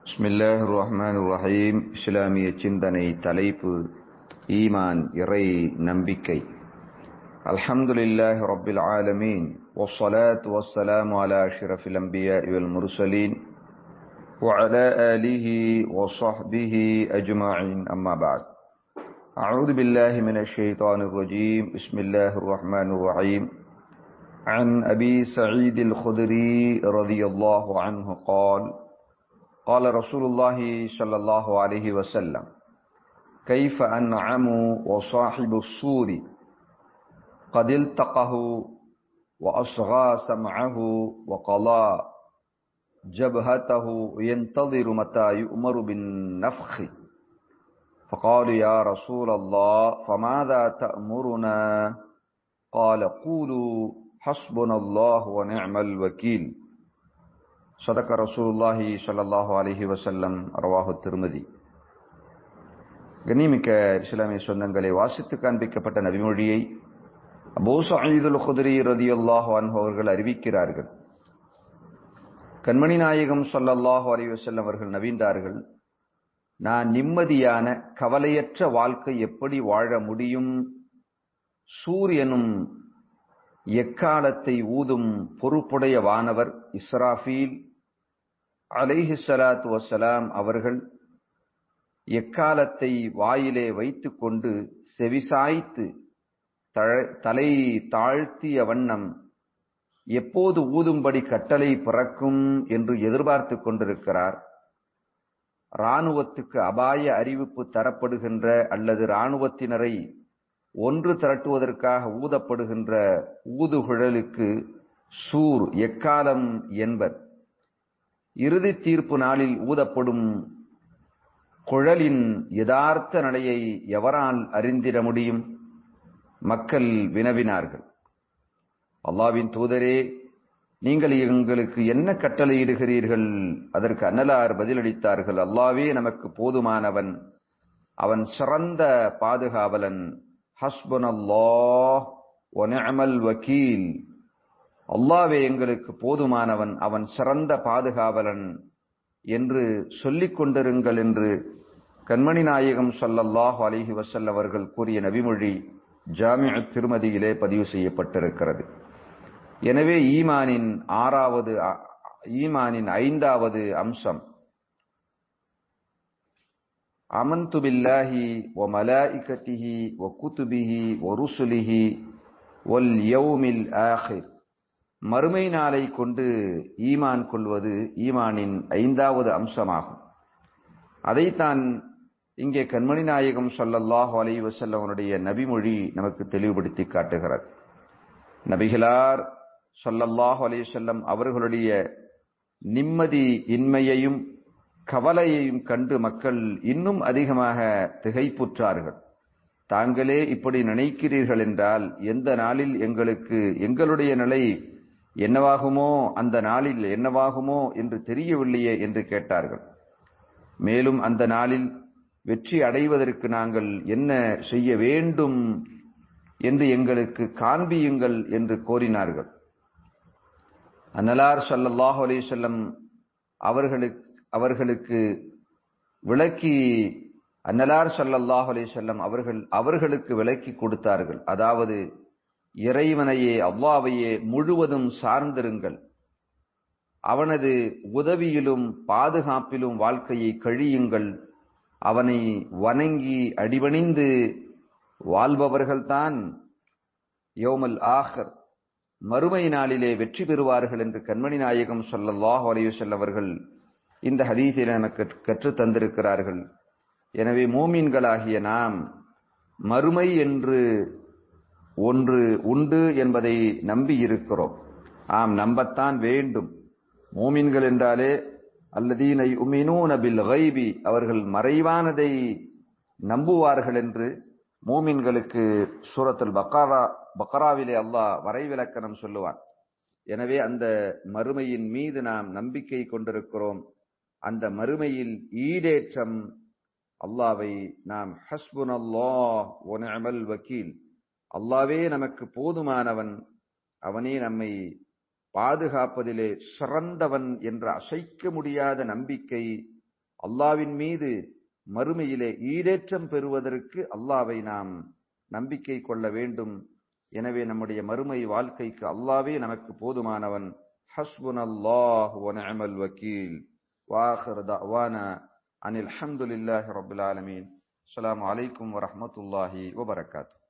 பிஸ்மில்லாஹ் ரஹ்மான் ரஹீம் இஸ்லாமிய சிந்தனை தலைப்பு ஈமான் இறை நம்பிக்கை அல்ஹம்துலில்லாஹ் ரப்பில் ஆலமீன் والصلاة والسلام على أشرف الأنبياء والمرسلين وعلى آله وصحبه أجمعين أما بعد أعوذ بالله من الشيطان الرجيم بسم الله الرحمن الرحيم عن أبي سعيد الخدري رضي الله عنه قال قال رسول الله صلى الله عليه وسلم كيف أنعم وصاحب السور قد التقه وأصغى سمعه وقضى جبهته ينتظر متى يؤمر بالنفخ فقال يا رسول الله فماذا تأمرنا قال قولوا حسبنا الله ونعم الوكيل صدق رسول الله صلى الله عليه وسلم رواه الترمذي கண்ணிமிக்க இஸ்லாமிய சொந்தங்களை வாசித்து காண்பிக்கப்பட்ட நபிமொழியை அபூ சயீதுல் குதிரி ரதியுல்லாஹு அன்ஹு அவர்கள் அறிவிக்கிறார்கள் கண்மணி நாயகம் சொல்லல்லாஹு அலைவசல்லம் அவர்கள் நவீந்தார்கள் நான் நிம்மதியான கவலையற்ற வாழ்க்கை எப்படி வாழ முடியும் சூரியனும் எக்காலத்தை ஊதும் பொறுப்புடைய வானவர் இஸ்ராஃபீல் அலைஹி சலாத்து வசலாம் அவர்கள் எக்காலத்தை வாயிலே வைத்துக்கொண்டு செவிசாய்த்து தலை தாழ்த்திய வண்ணம் எப்போது ஊதும்படி கட்டளை பிறக்கும் என்று எதிர்பார்த்து கொண்டிருக்கிறார் இராணுவத்துக்கு அபாய அறிவிப்பு தரப்படுகின்ற அல்லது இராணுவத்தினரை ஒன்று திரட்டுவதற்காக ஊதப்படுகின்ற ஊதுகுழலுக்கு சூர் எக்காலம் என்பர் இறுதி தீர்ப்பு நாளில் ஊதப்படும் குழலின் யதார்த்த நிலையை எவரால் அறிந்திட முடியும் மக்கள் வினவினார்கள் அல்லாவின் தூதரே நீங்கள் எங்களுக்கு என்ன கட்டளையிடுகிறீர்கள் அதற்கு அன்னலார் பதிலளித்தார்கள் அல்லாவே நமக்கு போதுமானவன் அவன் சிறந்த பாதுகாவலன் ஹஸ்பன் அல்லாஹ் ஒனமல் வக்கீல் அல்லாவே எங்களுக்கு போதுமானவன் அவன் சிறந்த பாதுகாவலன் என்று சொல்லிக் கொண்டிருங்கள் என்று கண்மணி நாயகம் சொல்லல்லாஹ் அலிஹி வசல் அவர்கள் கூறிய நபிமொழி ஜாமிய திருமதியிலே பதிவு செய்யப்பட்டிருக்கிறது எனவே ஈமானின் ஆறாவது ஈமானின் ஐந்தாவது அம்சம் அமந்து பில்லாஹி ஒ மலாஇகத்திஹி ஒ குத்துபிஹி ஒ ருசுலிஹி ஒல் யௌமில் ஆஹிர் மறுமை நாளை கொண்டு ஈமான் கொள்வது ஈமானின் ஐந்தாவது அம்சமாகும் அதைத்தான் இங்கே கண்மணி நாயகம் சொல்லல்லாஹு அலை வசல்லவனுடைய நபிமொழி நமக்கு தெளிவுபடுத்தி காட்டுகிறது நபிகளார் சொல்லல்லாஹு அலை செல்லம் அவர்களுடைய நிம்மதி இன்மையையும் கவலையையும் கண்டு மக்கள் இன்னும் அதிகமாக திகைப்புற்றார்கள் தாங்களே இப்படி நினைக்கிறீர்கள் என்றால் எந்த நாளில் எங்களுக்கு எங்களுடைய நிலை என்னவாகுமோ அந்த நாளில் என்னவாகுமோ என்று தெரியவில்லையே என்று கேட்டார்கள் மேலும் அந்த நாளில் வெற்றி அடைவதற்கு நாங்கள் என்ன செய்ய வேண்டும் என்று எங்களுக்கு காண்பியுங்கள் என்று கோரினார்கள் அன்னலார் சல்லல்லாஹு அலி சொல்லம் அவர்களுக்கு அவர்களுக்கு விளக்கி அன்னலார் சல்லல்லாஹு அலி சொல்லம் அவர்கள் அவர்களுக்கு விளக்கி கொடுத்தார்கள் அதாவது இறைவனையே அவ்வாவையே முழுவதும் சார்ந்திருங்கள் அவனது உதவியிலும் பாதுகாப்பிலும் வாழ்க்கையை கழியுங்கள் அவனை வணங்கி அடிபணிந்து வாழ்பவர்கள்தான் யோமல் ஆஹர் மறுமை நாளிலே வெற்றி பெறுவார்கள் என்று கண்மணி நாயகம் சொல்லல்லாஹ் அலையுசல் அவர்கள் இந்த ஹதீஸில் நமக்கு கற்றுத் தந்திருக்கிறார்கள் எனவே மூமீன்களாகிய நாம் மறுமை என்று ஒன்று உண்டு என்பதை நம்பி இருக்கிறோம் ஆம் நம்பத்தான் வேண்டும் மூமின்கள் என்றாலே அல்லதீனை உமினூன பில் கைபி அவர்கள் மறைவானதை நம்புவார்கள் என்று மூமின்களுக்கு சூரத்தில் பக்காரா பக்கராவிலே அல்லாஹ் வரைவிலக்கணம் சொல்லுவான் எனவே அந்த மறுமையின் மீது நாம் நம்பிக்கை கொண்டிருக்கிறோம் அந்த மறுமையில் ஈடேற்றம் அல்லாவை நாம் ஹஸ்புன் அல்லாஹ் ஒனமல் வக்கீல் அல்லாவே நமக்கு போதுமானவன் அவனே நம்மை பாதுகாப்பதிலே சிறந்தவன் என்ற அசைக்க முடியாத நம்பிக்கை அல்லாவின் மீது மறுமையிலே ஈடேற்றம் பெறுவதற்கு அல்லாவை நாம் நம்பிக்கை கொள்ள வேண்டும் எனவே நம்முடைய மறுமை வாழ்க்கைக்கு அல்லாவே நமக்கு போதுமானவன் ஹஸ்புன் அல்லாஹ் வனமல் வக்கீல் வாஹர் தவானா அனில் அஹமதுல்லாஹி ரபுல் ஆலமீன் அஸ்ஸலாமு அலைக்கும் வரஹ்மத்துல்லாஹி வபரகாத்து